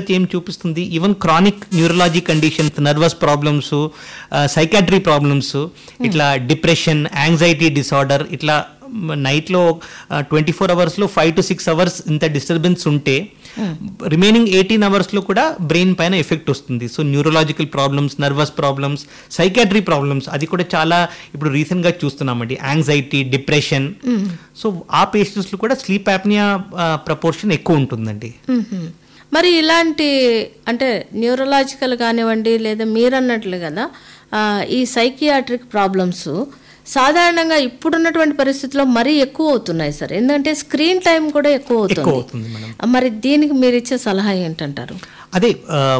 Research ఏం చూపిస్తుంది even chronic neurology conditions nervous problems psychiatry problems ఇట్లా డిప్రెషన్ యాంగ్జైటీ డిసార్డర్ ఇట్లా నైట్లో ట్వంటీ ఫోర్ అవర్స్లో ఫైవ్ టు సిక్స్ అవర్స్ ఇంత డిస్టర్బెన్స్ ఉంటే రిమైనింగ్ ఎయిటీన్ అవర్స్లో కూడా బ్రెయిన్ పైన ఎఫెక్ట్ వస్తుంది so neurological problems nervous problems psychiatry problems అది కూడా చాలా ఇప్పుడు రీసెంట్గా చూస్తున్నామండి యాంగ్జైటీ డిప్రెషన్ సో ఆ పేషెంట్స్లో కూడా స్లీప్ యాప్నియా ప్రపోర్షన్ ఎక్కువ ఉంటుందండి మ్మ్. మరి ఇలాంటి అంటే న్యూరలాజికల్ కానివ్వండి లేదా మీరన్నట్లు కదా ఆ, ఈ సైకియాట్రిక్ ప్రాబ్లమ్స్ సాధారణంగా ఇప్పుడున్నటువంటి పరిస్థితుల్లో మరీ ఎక్కువ అవుతున్నాయి సార్ ఎందుకంటే స్క్రీన్ టైం కూడా ఎక్కువ ఎక్కువ అవుతుంది అవుతుంది మేడం మరి దీనికి మీరు ఇచ్చే సలహా ఏంటంటారు అదే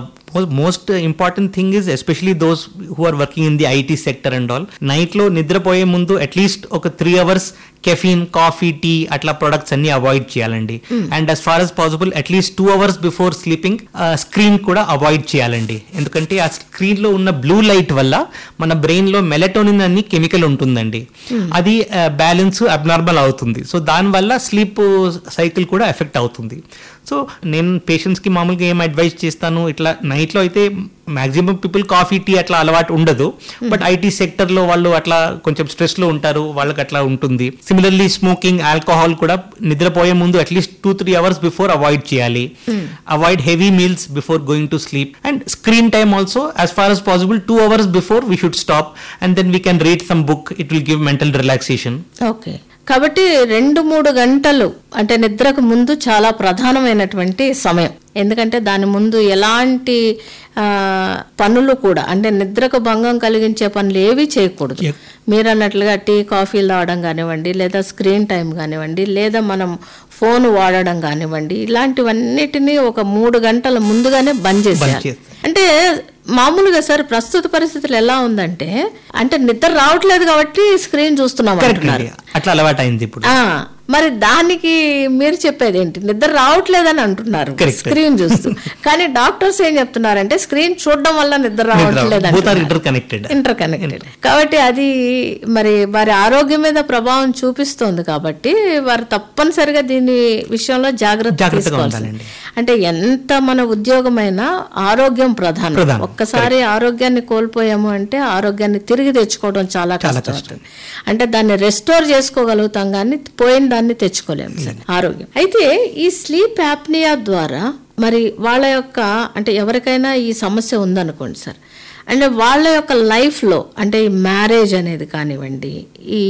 most important thing is especially those who are working in the IT sector and all నైట్లో నిద్రపోయే ముందు అట్లీస్ట్ ఒక three hours caffeine coffee tea అట్లా ప్రొడక్ట్స్ అన్ని అవాయిడ్ చేయాలండి and as far as possible at least two hours before sleeping screen కూడా avoid చేయాలండి ఎందుకంటే ఆ స్క్రీన్ లో ఉన్న బ్లూ లైట్ వల్ల మన బ్రెయిన్ లో మెలటోనిన్ అని కెమికల్ ఉంటుందండి అది బ్యాలెన్స్ అబ్నార్మల్ అవుతుంది సో దానివల్ల స్లీప్ సైకిల్ కూడా ఎఫెక్ట్ అవుతుంది సో నేను పేషెంట్స్ కి మామూలుగా ఏం అడ్వైస్ చేస్తాను ఇట్లా నైట్ లో అయితే మాక్సిమం పీపుల్ కాఫీ టీ అట్లా అలవాటు ఉండదు బట్ ఐటీ సెక్టర్ లో వాళ్ళు అట్లా కొంచెం స్ట్రెస్ లో ఉంటారు వాళ్ళకి అట్లా ఉంటుంది సిమిలర్లీ స్మోకింగ్ ఆల్కహాల్ కూడా నిద్రపోయే ముందు at least two three hours before avoid చేయాలి avoid heavy meals before going to sleep and screen time also as far as possible two hours before we should stop and then we can read some book it will give mental relaxation okay కాబట్టి రెండు మూడు గంటలు అంటే నిద్రకు ముందు చాలా ప్రధానమైనటువంటి సమయం ఎందుకంటే దాని ముందు ఎలాంటి ఆ, పనులు కూడా అంటే నిద్రకు భంగం కలిగించే పనులు ఏవి చేయకూడదు Yep. మీరు అన్నట్లుగా టీ కాఫీలు తాగడం కానివ్వండి లేదా స్క్రీన్ టైం కానివ్వండి లేదా మనం ఫోన్ వాడడం కానివ్వండి ఇలాంటివన్నిటినీ ఒక మూడు గంటల ముందుగానే బంద్ చేసేయాలి చేసేయాలి. అంటే మామూలుగా సార్ ప్రస్తుత పరిస్థితులు ఎలా ఉందంటే అంటే నిద్ర రావట్లేదు కాబట్టి స్క్రీన్ చూస్తున్నాం కరెక్ట్ అంటున్నారు అట్లా అలవాటు అయింది ఇప్పుడు ఆ, మరి దానికి మీరు చెప్పేది ఏంటి నిద్ర రావట్లేదని అంటున్నారు Correct. స్క్రీన్ చూస్తూ కానీ డాక్టర్స్ ఏం చెప్తున్నారంటే స్క్రీన్ చూడడం వల్ల నిద్ర రావట్లేదు both are interconnected interconnected కాబట్టి అది మరి వారి ఆరోగ్యం మీద ప్రభావం చూపిస్తోంది కాబట్టి వారు తప్పనిసరిగా దీని విషయంలో జాగ్రత్త జాగ్రత్తగా తీసుకోవాల్సింది ఉండాలండి. అంటే ఎంత మన ఉద్యోగమైనా ఆరోగ్యం ప్రధానం ప్రధానం. ఒక్కసారి ఆరోగ్యాన్ని కోల్పోయాము అంటే ఆరోగ్యాన్ని తిరిగి తెచ్చుకోవడం చాలా కష్టం అవుతుంది. అంటే దాన్ని రెస్టోర్ చేసుకోగలుగుతాం కానీ పోయిన దాన్ని తెచ్చుకోలేము సార్ ఆరోగ్యం అయితే ఈ స్లీప్ యాప్నియా ద్వారా మరి వాళ్ళ యొక్క అంటే ఎవరికైనా ఈ సమస్య ఉందనుకోండి సార్ అంటే వాళ్ళ యొక్క లైఫ్లో అంటే ఈ మ్యారేజ్ అనేది కానివ్వండి ఈ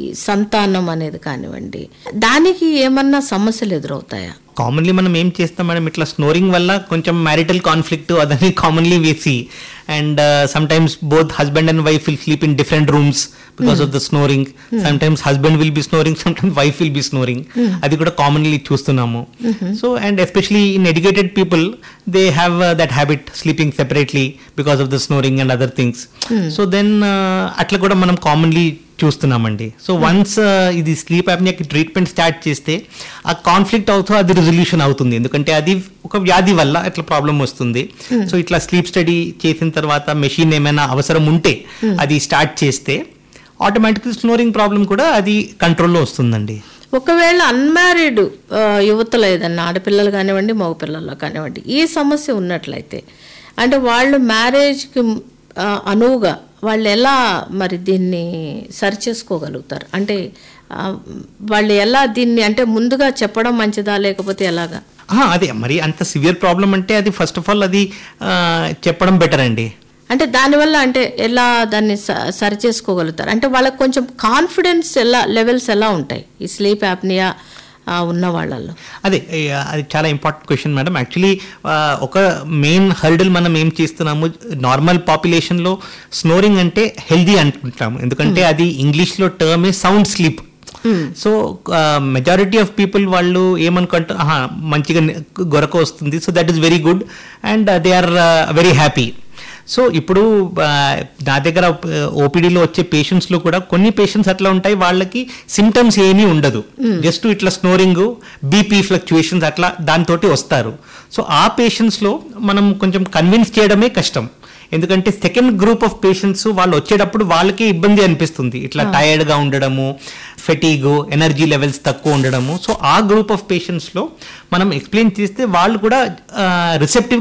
సంతానం అనేది కానివ్వండి దానికి ఏమన్నా సమస్యలు ఎదురవుతాయా కామన్లీ మనం ఏం చేస్తాం మేడం ఇట్లా స్నోరింగ్ వల్ల కొంచెం మ్యారిటల్ కాన్ఫ్లిక్ట్ అదని కామన్లీ వేసి and sometimes both husband and wife will sleep in different rooms because of the snoring sometimes husband will be snoring sometimes wife will be snoring అది కూడా commonly చూస్తున్నాము so and especially in educated people they have that habit sleeping separately because of the snoring and other things so then అట్లా కూడా మనం commonly చూస్తున్నామండి so once ఇది sleep యాప్నియాకి treatment start చేస్తే ఆ కాన్ఫ్లిక్ట్ అవుతూ అది రిజల్యూషన్ అవుతుంది ఎందుకంటే అది ఒక వ్యాధి వల్ల ఇట్లా ప్రాబ్లం వస్తుంది సో ఇట్లా స్లీప్ స్టడీ చేసిన తర్వాత మెషిన్ ఏమైనా అవసరం ఉంటే అది స్టార్ట్ చేస్తే ఆటోమేటిక్ స్నోరింగ్ ప్రాబ్లం కూడా అది కంట్రోల్లో వస్తుందండి ఒకవేళ అన్మ్యారీడ్ యువతలు ఏదన్నా ఆడపిల్లలు కానివ్వండి మగపిల్లల్లో కానివ్వండి ఈ సమస్య ఉన్నట్లయితే అంటే వాళ్ళు మ్యారేజ్కి ఆ, అనువుగా వాళ్ళు ఎలా మరి దీన్ని సరి చేసుకోగలుగుతారు అంటే ఆ, వాళ్ళు ఎలా దీన్ని అంటే ముందుగా చెప్పడం మంచిదా లేకపోతే ఎలాగా ఆహా, అదే మరి అంత సివియర్ ప్రాబ్లం అంటే అది ఫస్ట్ ఆఫ్ ఆల్ అది ఆ, చెప్పడం బెటర్ అండి అంటే దానివల్ల అంటే ఎలా దాన్ని స- సరి చేసుకోగలుగుతారు అంటే వాళ్ళకి కొంచెం కాన్ఫిడెన్స్ ఎలా లెవెల్స్ ఎలా ఉంటాయి ఈ స్లీప్ యాప్నియా ఉన్న వాళ్ళల్లో అదే ఏ, అది చాలా ఇంపార్టెంట్ క్వశ్చన్ మేడం యాక్చువల్లీ ఒక మెయిన్ హర్డిల్ మనం ఏం చేస్తున్నాము నార్మల్ పాపులేషన్లో స్నోరింగ్ అంటే హెల్దీ అనుకుంటాము ఎందుకంటే అది ఇంగ్లీష్లో term a sound sleep so majority of people వాళ్ళు ఏమనుకుంటారు ఆహా, మంచిగా ని- గొరక వస్తుంది so that is very good and they are very happy so ఇప్పుడు ఆ, నా దగ్గర ఓపీడీలో వచ్చే పేషెంట్స్ లో కూడా కొన్ని పేషెంట్స్ అట్లా ఉంటాయి వాళ్ళకి సిమ్టమ్స్ ఏమీ ఉండదు జస్ట్ ఇట్లా స్నోరింగ్ బీపీ ఫ్లక్చుయేషన్స్ అట్లా దానితోటి వస్తారు సో ఆ పేషెంట్స్ లో మనం కొంచెం కన్విన్స్ చేయడమే కష్టం ఎందుకంటే సెకండ్ గ్రూప్ ఆఫ్ పేషెంట్స్ వాళ్ళు వచ్చేటప్పుడు వాళ్ళకే ఇబ్బంది అనిపిస్తుంది ఇట్లా టైర్డ్ గా ఉండడము ఫెటీగ్ ఎనర్జీ లెవెల్స్ తక్కువ ఉండడము సో ఆ గ్రూప్ ఆఫ్ పేషెంట్స్ లో మనం ఎక్స్ప్లెయిన్ చేస్తే వాళ్ళు కూడా రిసెప్టివ్